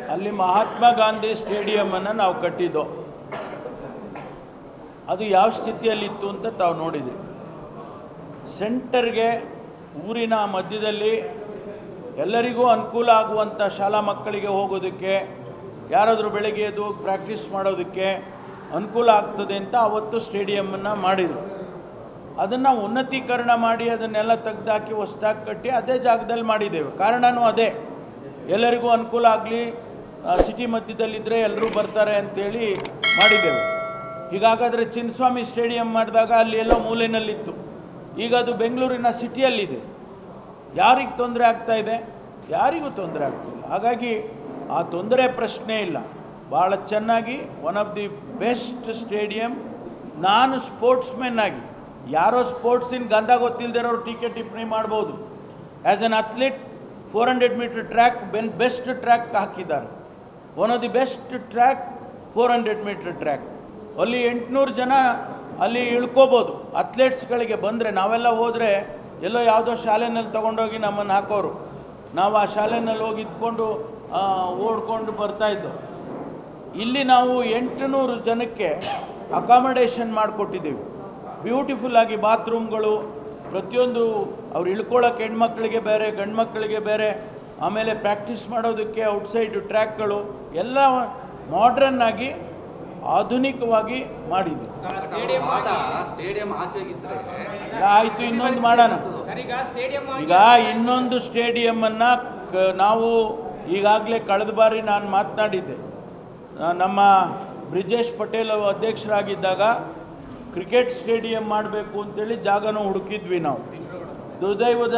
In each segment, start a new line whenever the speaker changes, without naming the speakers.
ಅಲ್ಲಿ ಮಹಾತ್ಮ ಗಾಂಧಿ ಸ್ಟೇಡಿಯಮನ್ನು ನಾವು ಕಟ್ಟಿದ್ದು ಅದು ಯಾವ ಸ್ಥಿತಿಯಲ್ಲಿತ್ತು ಅಂತ ತಾವು ನೋಡಿದ್ರಿ ಸೆಂಟರ್ಗೆ ಊರಿನ ಮಧ್ಯದಲ್ಲಿ ಎಲ್ಲರಿಗೂ ಅನುಕೂಲ ಆಗುವಂಥ ಶಾಲಾ ಮಕ್ಕಳಿಗೆ ಹೋಗೋದಕ್ಕೆ ಯಾರಾದರೂ ಬೆಳಗ್ಗೆ ಎದ್ದು ಪ್ರಾಕ್ಟೀಸ್ ಮಾಡೋದಕ್ಕೆ ಅನುಕೂಲ ಆಗ್ತದೆ ಅಂತ ಅವತ್ತು ಸ್ಟೇಡಿಯಮನ್ನು ಮಾಡಿದರು ಅದನ್ನು ಉನ್ನತೀಕರಣ ಮಾಡಿ ಅದನ್ನೆಲ್ಲ ತೆಗೆದಾಕಿ ಹೊಸ್ದಾಗಿ ಕಟ್ಟಿ ಅದೇ ಜಾಗದಲ್ಲಿ ಮಾಡಿದ್ದೇವೆ ಕಾರಣವೂ ಅದೇ ಎಲ್ಲರಿಗೂ ಅನುಕೂಲ ಆಗಲಿ ಸಿಟಿ ಮಧ್ಯದಲ್ಲಿದ್ದರೆ ಎಲ್ಲರೂ ಬರ್ತಾರೆ ಅಂತೇಳಿ ಮಾಡಿದ್ದೇವೆ ಹೀಗಾಗಾದರೆ ಚಿನ್ನಸ್ವಾಮಿ ಸ್ಟೇಡಿಯಂ ಮಾಡಿದಾಗ ಅಲ್ಲಿ ಎಲ್ಲೋ ಮೂಲೆಯಲ್ಲಿತ್ತು ಈಗ ಅದು ಬೆಂಗಳೂರಿನ ಸಿಟಿಯಲ್ಲಿದೆ ಯಾರಿಗೆ ತೊಂದರೆ ಆಗ್ತಾ ಇದೆ ಯಾರಿಗೂ ತೊಂದರೆ ಆಗ್ತಿಲ್ಲ ಹಾಗಾಗಿ ಆ ತೊಂದರೆ ಪ್ರಶ್ನೆ ಇಲ್ಲ ಭಾಳ ಚೆನ್ನಾಗಿ one of the best stadium ನಾನು ಸ್ಪೋರ್ಟ್ಸ್ಮೆನ್ ಆಗಿ ಯಾರೋ ಸ್ಪೋರ್ಟ್ಸಿನ ಗಂಧ ಗೊತ್ತಿಲ್ಲದಿರೋರು ಟೀಕೆ ಟಿಪ್ಪಣಿ ಮಾಡ್ಬೋದು as an athlete four hundred metre track ಬೆನ್ ಬೆಸ್ಟ್ ಟ್ರ್ಯಾಕ್ ಹಾಕಿದ್ದಾರೆ one of the best track four hundred metre track ಅಲ್ಲಿ ಎಂಟುನೂರು ಜನ ಅಲ್ಲಿ ಇಳ್ಕೋಬೋದು ಅಥ್ಲೆಟ್ಸ್ಗಳಿಗೆ ಬಂದರೆ ನಾವೆಲ್ಲ ಹೋದರೆ ಎಲ್ಲೋ ಯಾವುದೋ ಶಾಲೆನಲ್ಲಿ ತೊಗೊಂಡೋಗಿ ನಮ್ಮನ್ನು ಹಾಕೋರು ನಾವು ಆ ಶಾಲೆನಲ್ಲಿ ಹೋಗಿ ಇದ್ಕೊಂಡು ಆ, ಓಡ್ಕೊಂಡು ಬರ್ತಾಯಿದ್ದು ಇಲ್ಲಿ ನಾವು ಎಂಟುನೂರು ಜನಕ್ಕೆ ಅಕಾಮಡೇಷನ್ ಮಾಡಿಕೊಟ್ಟಿದ್ದೀವಿ ಬ್ಯೂಟಿಫುಲ್ ಆಗಿ ಬಾತ್ರೂಮ್ಗಳು ಪ್ರತಿಯೊಂದು ಅವ್ರು ಇಳ್ಕೊಳ್ಳೋಕೆ ಹೆಣ್ಮಕ್ಳಿಗೆ ಬೇರೆ ಗಂಡು ಮಕ್ಕಳಿಗೆ ಬೇರೆ ಆಮೇಲೆ ಪ್ರಾಕ್ಟೀಸ್ ಮಾಡೋದಕ್ಕೆ ಔಟ್ಸೈಡ್ ಟ್ರ್ಯಾಕ್ಗಳು ಎಲ್ಲ ಮಾಡ್ರನ್ ಆಗಿ ಆಧುನಿಕವಾಗಿ ಮಾಡಿದ್ದೀವಿ
ಸ್ಟೇಡಿಯಂ
ವಾದ ಸ್ಟೇಡಿಯಂ ಆಚೆಗಿದ್ರೆ
ಆಯಿತು ಇನ್ನೊಂದು ಮಾಡೋಣ
ಸರ್ ಈಗ ಸ್ಟೇಡಿಯಂ
ಈಗ ಇನ್ನೊಂದು ಸ್ಟೇಡಿಯಮನ್ನು ಕ ನಾವು ಈಗಾಗಲೇ ಕಳೆದ ಬಾರಿ ನಾನು ಮಾತನಾಡಿದ್ದೆ ಆ, ನಮ್ಮ ಬ್ರಿಜೇಶ್ ಪಟೇಲ್ ಅವರು ಅಧ್ಯಕ್ಷರಾಗಿದ್ದಾಗ ಕ್ರಿಕೆಟ್ ಸ್ಟೇಡಿಯಂ ಮಾಡಬೇಕು ಅಂತೇಳಿ ಜಾಗನೂ ಹುಡುಕಿದ್ವಿ ನಾವು ದುರ್ದೈವದ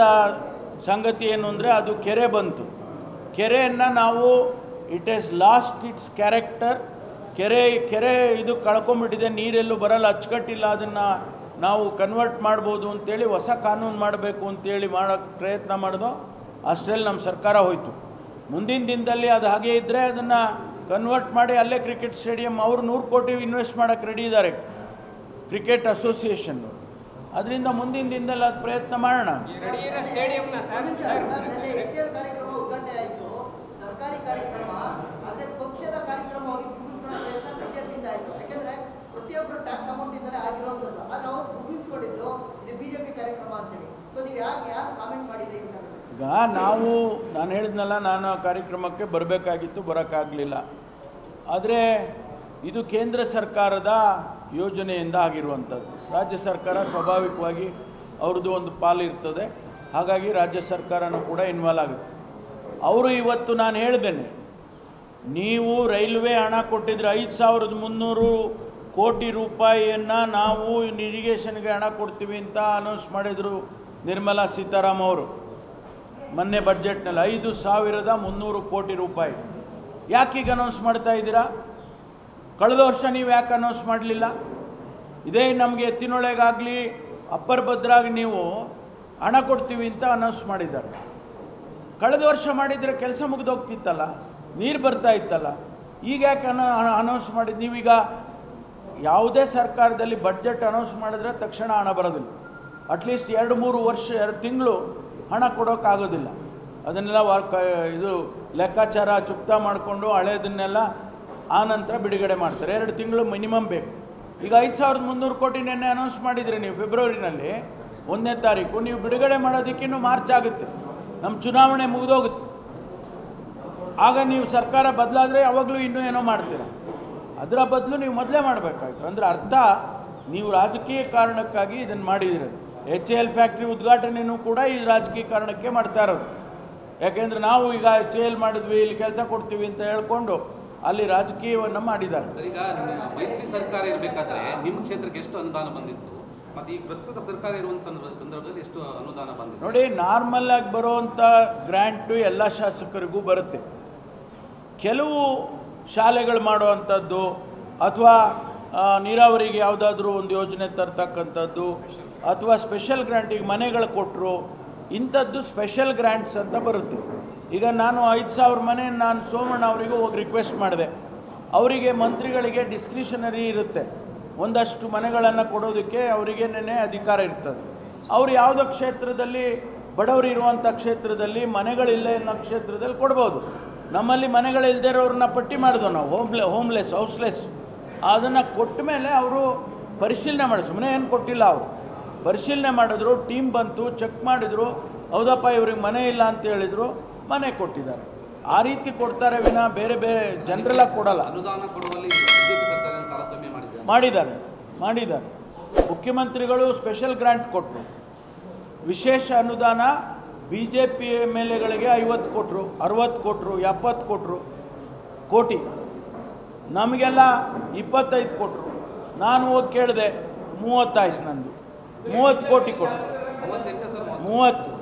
ಸಂಗತಿ ಏನು ಅಂದರೆ ಅದು ಕೆರೆ ಬಂತು ಕೆರೆಯನ್ನು ನಾವು it is lost its character ಕೆರೆ ಕೆರೆ ಇದು ಕಳ್ಕೊಂಬಿಟ್ಟಿದೆ ನೀರೆಲ್ಲೂ ಬರಲ್ಲ ಅಚ್ಚುಕಟ್ಟಿಲ್ಲ ಅದನ್ನು ನಾವು ಕನ್ವರ್ಟ್ ಮಾಡ್ಬೋದು ಅಂತೇಳಿ ಹೊಸ ಕಾನೂನು ಮಾಡಬೇಕು ಅಂತೇಳಿ ಮಾಡೋಕ್ಕೆ ಪ್ರಯತ್ನ ಮಾಡಿದೋ ಅಷ್ಟರಲ್ಲಿ ನಮ್ಮ ಸರ್ಕಾರ ಹೋಯಿತು ಮುಂದಿನ ದಿನದಲ್ಲಿ ಅದು ಹಾಗೆ ಇದ್ದರೆ ಅದನ್ನು ಕನ್ವರ್ಟ್ ಮಾಡಿ ಅಲ್ಲೇ ಕ್ರಿಕೆಟ್ ಸ್ಟೇಡಿಯಂ ಅವರು ನೂರು ಕೋಟಿ ಇನ್ವೆಸ್ಟ್ ಮಾಡೋಕ್ಕೆ ರೆಡಿ ಇದ್ದಾರೆ ಕ್ರಿಕೆಟ್ ಅಸೋಸಿಯೇಷನ್ನು ಅದರಿಂದ ಮುಂದಿನ ದಿನದಲ್ಲಿ ಅದು ಪ್ರಯತ್ನ ಮಾಡೋಣ
ರೆಡಿ ಇರೋ ಸ್ಟೇಡಿಯಂನ ಸರ್ ಸರ್
ನಿನ್ನೆ ಎಚ್ಎಲ್ ಕಾರ್ಯಕ್ರಮ ಉದ್ಘಾಟನೆ ಆಯಿತು ಸರ್ಕಾರಿ ಕಾರ್ಯಕ್ರಮ ಆದ್ರೆ ಪಕ್ಷದ ಕಾರ್ಯಕ್ರಮವಾಗಿ ಮುಗಿಸ್ಕೊಳ್ಳೋ ಪ್ರಯತ್ನ ಬಿಜೆಪಿಯಿಂದ ಆಯಿತು ಯಾಕೆಂದ್ರೆ ಪ್ರತಿಯೊಬ್ಬರು ಟ್ಯಾಕ್ಸ್ ಅಮೌಂಟ್ ಇಂದಲೇ ಆಗಿರುವಂಥದ್ದು ಆದ್ರೆ ಅವರು ಮುಗಿಸ್ಕೊಂಡಿದ್ದು ಇದು ಬಿಜೆಪಿ ಕಾರ್ಯಕ್ರಮ ಅಂತೇಳಿ ಸೊ ನೀವು ಯಾಕೆ ಯಾರು ಕಾಮೆಂಟ್ ಮಾಡಿದೆ ಈ ವಿಚಾರದಲ್ಲಿ
ಈಗ ನಾವು ನಾನು ಹೇಳಿದ್ನಲ್ಲ ನಾನು ಆ ಕಾರ್ಯಕ್ರಮಕ್ಕೆ ಬರಬೇಕಾಗಿತ್ತು ಬರೋಕ್ಕಾಗಲಿಲ್ಲ ಆದರೆ ಇದು ಕೇಂದ್ರ ಸರ್ಕಾರದ ಯೋಜನೆಯಿಂದ ಆಗಿರುವಂಥದ್ದು ರಾಜ್ಯ ಸರ್ಕಾರ ಸ್ವಾಭಾವಿಕವಾಗಿ ಅವ್ರದ್ದು ಒಂದು ಪಾಲು ಇರ್ತದೆ ಹಾಗಾಗಿ ರಾಜ್ಯ ಸರ್ಕಾರನೂ ಕೂಡ ಇನ್ವಾಲ್ವ್ ಆಗುತ್ತೆ ಅವರು ಇವತ್ತು ನಾನು ಹೇಳ್ದೇನೆ ನೀವು ರೈಲ್ವೆ ಹಣ ಕೊಟ್ಟಿದ್ರೆ ಐದು ಸಾವಿರದ ಮುನ್ನೂರು ಕೋಟಿ ರೂಪಾಯಿಯನ್ನು ನಾವು ಇರಿಗೇಷನ್ಗೆ ಹಣ ಕೊಡ್ತೀವಿ ಅಂತ ಅನೌನ್ಸ್ ಮಾಡಿದರು ನಿರ್ಮಲಾ ಸೀತಾರಾಮ್ ಅವರು ಮೊನ್ನೆ ಬಡ್ಜೆಟ್ನಲ್ಲಿ ಐದು ಸಾವಿರದ ಮುನ್ನೂರು ಕೋಟಿ ರೂಪಾಯಿ ಯಾಕೆ ಈಗ ಅನೌನ್ಸ್ ಮಾಡ್ತಾ ಇದ್ದೀರಾ ಕಳೆದ ವರ್ಷ ನೀವು ಯಾಕೆ ಅನೌನ್ಸ್ ಮಾಡಲಿಲ್ಲ ಇದೇ ನಮಗೆ ಎತ್ತಿನೊಳಗಾಗಲಿ ಅಪ್ಪರ್ ಭದ್ರಾಗಿ ನೀವು ಹಣ ಕೊಡ್ತೀವಿ ಅಂತ ಅನೌನ್ಸ್ ಮಾಡಿದ್ದಾರೆ ಕಳೆದ ವರ್ಷ ಮಾಡಿದರೆ ಕೆಲಸ ಮುಗಿದೋಗ್ತಿತ್ತಲ್ಲ ನೀರು ಬರ್ತಾ ಇತ್ತಲ್ಲ ಈಗ ಯಾಕೆ ಅನ ಅನೌನ್ಸ್ ಮಾಡಿದ್ದು ನೀವೀಗ ಯಾವುದೇ ಸರ್ಕಾರದಲ್ಲಿ ಬಡ್ಜೆಟ್ ಅನೌನ್ಸ್ ಮಾಡಿದ್ರೆ ತಕ್ಷಣ ಹಣ ಬರೋದಿಲ್ಲ ಅಟ್ಲೀಸ್ಟ್ ಎರಡು ಮೂರು ವರ್ಷ ಎರಡು ತಿಂಗಳು ಹಣ ಕೊಡೋಕ್ಕಾಗೋದಿಲ್ಲ ಅದನ್ನೆಲ್ಲ ವಾ ಕ- ಇದು ಲೆಕ್ಕಾಚಾರ ಚುಕ್ತಾ ಮಾಡಿಕೊಂಡು ಹಳೇದನ್ನೆಲ್ಲ ಆ ನಂತರ ಬಿಡುಗಡೆ ಮಾಡ್ತಾರೆ ಎರಡು ತಿಂಗಳು ಮಿನಿಮಮ್ ಬೇಕು ಈಗ ಐದು ಸಾವಿರದ ಮುನ್ನೂರು ಕೋಟಿ ನೆನ್ನೆ ಅನೌನ್ಸ್ ಮಾಡಿದ್ರಿ ನೀವು ಫೆಬ್ರವರಿನಲ್ಲಿ ಒಂದನೇ ತಾರೀಕು ನೀವು ಬಿಡುಗಡೆ ಮಾಡೋದಕ್ಕಿನ್ನೂ ಮಾರ್ಚ್ ಆಗುತ್ತೆ ನಮ್ಮ ಚುನಾವಣೆ ಮುಗಿದೋಗುತ್ತೆ ಆಗ ನೀವು ಸರ್ಕಾರ ಬದಲಾದರೆ ಯಾವಾಗಲೂ ಇನ್ನೂ ಏನೋ ಮಾಡ್ತೀರ ಅದರ ಬದಲು ನೀವು ಮೊದಲೇ ಮಾಡಬೇಕಾಯ್ತು ಅಂದರೆ ಅರ್ಥ ನೀವು ರಾಜಕೀಯ ಕಾರಣಕ್ಕಾಗಿ ಇದನ್ನು ಮಾಡಿದ್ದೀರ ಎಚ್ ಎಲ್ ಫ್ಯಾಕ್ಟ್ರಿ ಉದ್ಘಾಟನೆಯೂ ಕೂಡ ಈ ರಾಜಕೀಯ ಕಾರಣಕ್ಕೆ ಮಾಡ್ತಾ ಇರೋದು ಯಾಕೆಂದರೆ ನಾವು ಈಗ ಎಚ್ ಎಲ್ ಮಾಡಿದ್ವಿ ಇಲ್ಲಿ ಕೆಲಸ ಕೊಡ್ತೀವಿ ಅಂತ ಹೇಳ್ಕೊಂಡು ಅಲ್ಲಿ ರಾಜಕೀಯವನ್ನು ಮಾಡಿದ್ದಾರೆ
ಸರ್ ಈಗ ನಿಮ್ಮ ಮೈತ್ರಿ ಸರ್ಕಾರ ಇರಬೇಕಾದ್ರೆ ನಿಮ್ಮ ಕ್ಷೇತ್ರಕ್ಕೆ ಎಷ್ಟು ಅನುದಾನ ಬಂದಿತ್ತು ಮತ್ತೆ ಈ ಪ್ರಸ್ತುತ ಸರ್ಕಾರ ಇರುವಂತ ಸಂದರ್ಭ- ಸಂದರ್ಭದಲ್ಲಿ ಎಷ್ಟು ಅನುದಾನ ಬಂದಿತ್ತು
ನೋಡಿ ನಾರ್ಮಲ್ ಆಗಿ ಬರುವಂಥ ಗ್ರ್ಯಾಂಟು ಎಲ್ಲ ಶಾಸಕರಿಗೂ ಬರುತ್ತೆ ಕೆಲವು ಶಾಲೆಗಳು ಮಾಡುವಂಥದ್ದು ಅಥವಾ ನೀರಾವರಿಗೆ ಯಾವುದಾದ್ರೂ ಒಂದು ಯೋಜನೆ ತರ್ತಕ್ಕಂಥದ್ದು ಅಥವಾ ಸ್ಪೆಷಲ್ ಗ್ರ್ಯಾಂಟಿಗೆ ಮನೆಗಳು ಕೊಟ್ಟರು ಇಂಥದ್ದು ಸ್ಪೆಷಲ್ ಗ್ರ್ಯಾಂಟ್ಸ್ ಅಂತ ಬರುತ್ತೆ ಈಗ ನಾನು ಐದು ಸಾವಿರ ಮನೆ ನಾನು ಸೋಮಣ್ಣ ಅವರಿಗೂ ಹೋಗಿ ರಿಕ್ವೆಸ್ಟ್ ಮಾಡಿದೆ ಅವರಿಗೆ ಮಂತ್ರಿಗಳಿಗೆ ಡಿಸ್ಕ್ರಿಷನರಿ ಇರುತ್ತೆ ಒಂದಷ್ಟು ಮನೆಗಳನ್ನು ಕೊಡೋದಕ್ಕೆ ಅವರಿಗೇನೇ ಅಧಿಕಾರ ಇರ್ತದೆ ಅವರು ಯಾವುದೋ ಕ್ಷೇತ್ರದಲ್ಲಿ ಬಡವರು ಇರುವಂಥ ಕ್ಷೇತ್ರದಲ್ಲಿ ಮನೆಗಳಿಲ್ಲ ಅನ್ನೋ ಕ್ಷೇತ್ರದಲ್ಲಿ ಕೊಡ್ಬೋದು ನಮ್ಮಲ್ಲಿ ಮನೆಗಳಿಲ್ಲದೆ ಇರೋರನ್ನ ಪಟ್ಟಿ ಮಾಡಿದ್ವು ನಾವು ಹೋಮ್ಲೆ ಹೋಮ್ಲೆಸ್ ಹೌಸ್ಲೆಸ್ ಅದನ್ನು ಕೊಟ್ಟ ಮೇಲೆ ಅವರು ಪರಿಶೀಲನೆ ಮಾಡಿ ಸುಮ್ಮನೆ ಏನು ಕೊಟ್ಟಿಲ್ಲ ಅವರು ಪರಿಶೀಲನೆ ಮಾಡಿದ್ರು ಟೀಮ್ ಬಂತು ಚೆಕ್ ಮಾಡಿದರು ಹೌದಪ್ಪ ಇವ್ರಿಗೆ ಮನೆ ಇಲ್ಲ ಅಂತ ಹೇಳಿದರು ಮನೆ ಕೊಟ್ಟಿದ್ದಾರೆ ಆ ರೀತಿ ಕೊಡ್ತಾರೆ ವಿನ ಬೇರೆ ಬೇರೆ ಜನರೆಲ್ಲ ಕೊಡಲ್ಲ
ಅನುದಾನ ಕೊಡುವಲ್ಲಿ ಬಿಜೆಪಿ ಸರ್ಕಾರ ಏನು ತಾರತಮ್ಯ ಮಾಡಿದೆ
ಮಾಡಿದ್ದಾರೆ ಮಾಡಿದ್ದಾರೆ ಮುಖ್ಯಮಂತ್ರಿಗಳು ಸ್ಪೆಷಲ್ ಗ್ರಾಂಟ್ ಕೊಟ್ಟರು ವಿಶೇಷ ಅನುದಾನ B J P M L ಎಗಳಿಗೆ ಐವತ್ತು ಕೊಟ್ಟರು ಅರವತ್ತು ಕೊಟ್ಟರು ಎಪ್ಪತ್ತು ಕೊಟ್ಟರು ಕೋಟಿ ನಮಗೆಲ್ಲ ಇಪ್ಪತ್ತೈದು ಕೊಟ್ಟರು ನಾನು ಹೋಗಿ ಕೇಳಿದೆ ಮೂವತ್ತಾಯ್ತು ನಂದು ಮೂವತ್ತು ಕೋಟಿ ಕೊಟ್ಟರು
ಮೂವತ್ತೆಂಟು ಸರ್
ಮೂವತ್ತು